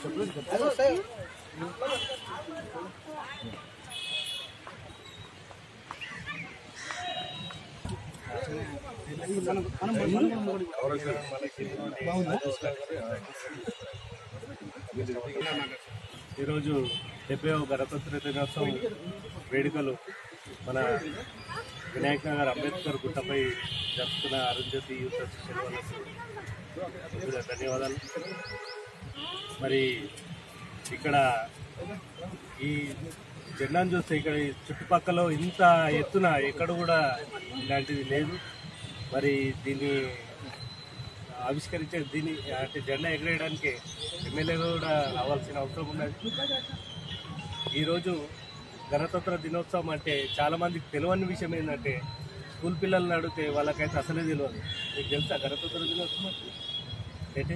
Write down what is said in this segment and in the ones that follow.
ఈరోజు డెబ్బై గణతంత్ర దినోత్సవం వేడుకలు మన వినాయక్ నగర్ అంబేద్కర్ గుట్టపై జరుపుతున్న అరుంధతి యూత్ అసోసియేషన్ వాళ్ళకు ముందుగా ధన్యవాదాలు మరి ఇక్కడ ఈ జెండాను చూస్తే ఇక్కడ ఈ చుట్టుపక్కల ఇంత ఎత్తున ఎక్కడ కూడా ఇలాంటిది లేదు మరి దీన్ని ఆవిష్కరించే దీన్ని అంటే జెండా ఎగరేయడానికి ఎమ్మెల్యే కూడా రావాల్సిన అవసరం ఉన్నది ఈరోజు గణతంత్ర దినోత్సవం అంటే చాలా మందికి తెలియని విషయం ఏంటంటే స్కూల్ పిల్లల్ని అడిగితే వాళ్ళకైతే అసలే తెలియదు మీకు తెలుసా గణతంత్ర దినోత్సవం ఏంటి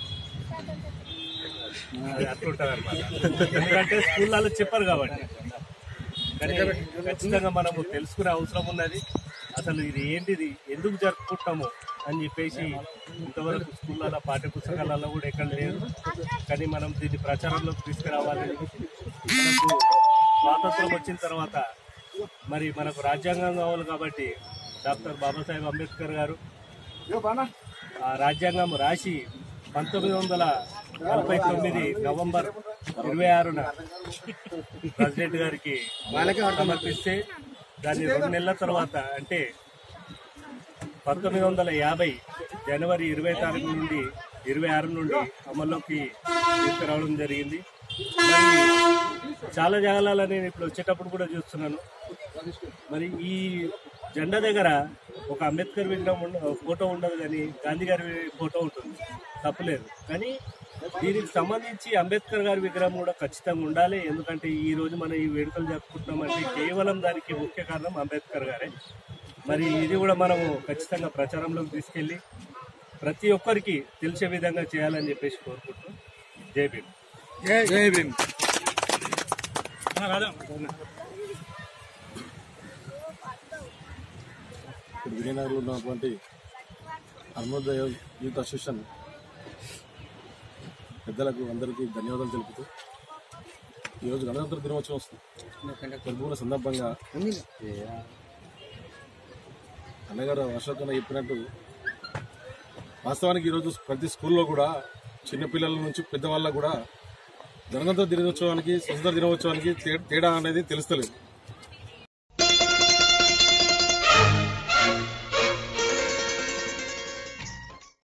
అది అట్లుంటుంది అనమాట ఎందుకంటే స్కూళ్ళలో చెప్పరు కాబట్టి కానీ ఖచ్చితంగా మనము తెలుసుకునే అవసరం ఉన్నది అసలు ఇది ఏంటిది ఎందుకు జరుపుకుంటాము అని చెప్పేసి ఇంతవరకు స్కూళ్ళలో పాఠ్య పుస్తకాలలో కూడా ఎక్కడ లేదు కానీ మనం దీన్ని ప్రచారంలోకి తీసుకురావాలి మనకు స్వాతంత్రం వచ్చిన తర్వాత మరి మనకు రాజ్యాంగం కావాలి కాబట్టి డాక్టర్ బాబాసాహెబ్ అంబేద్కర్ గారు ఆ రాజ్యాంగం రాసి పంతొమ్మిది వందల నలభై తొమ్మిది నవంబర్ ఇరవై ఆరున ప్రెసిడెంట్ గారికి సమర్పిస్తే దాన్ని రెండు నెలల తర్వాత అంటే పంతొమ్మిది వందల యాభై జనవరి ఇరవై తారీఖు నుండి ఇరవై ఆరు నుండి అమల్లోకి తీసుకురావడం జరిగింది మరి చాలా జాగాలలో నేను ఇప్పుడు వచ్చేటప్పుడు కూడా చూస్తున్నాను మరి ఈ జెండా దగ్గర ఒక అంబేద్కర్ విగ్రహం ఉండ ఫోటో ఉండదు కానీ గాంధీ గారి ఫోటో ఉంటుంది తప్పలేదు కానీ దీనికి సంబంధించి అంబేద్కర్ గారి విగ్రహం కూడా ఖచ్చితంగా ఉండాలి ఎందుకంటే ఈ రోజు మనం ఈ వేడుకలు జరుపుకుంటున్నామంటే కేవలం దానికి ముఖ్య కారణం అంబేద్కర్ గారే మరి ఇది కూడా మనము ఖచ్చితంగా ప్రచారంలోకి తీసుకెళ్ళి ప్రతి ఒక్కరికి తెలిసే విధంగా చేయాలని చెప్పేసి కోరుకుంటూ జై భీమ్ జై భీమ్ ఇప్పుడు విజయనగరంలో ఉన్నటువంటి అరుణోదయ యూత్ అసోసియేషన్ పెద్దలకు అందరికీ ధన్యవాదాలు తెలుపుతూ ఈరోజు గణతంత్ర దినోత్సవం జరుపుకున్న సందర్భంగా అన్నగారు అశోక్ చెప్పినట్టు వాస్తవానికి ఈరోజు ప్రతి స్కూల్లో కూడా చిన్నపిల్లల నుంచి పెద్దవాళ్ళకు కూడా గణతంత్ర దినోత్సవానికి స్వతంత్ర దినోత్సవానికి తే- తేడా అనేది తెలుస్తలేదు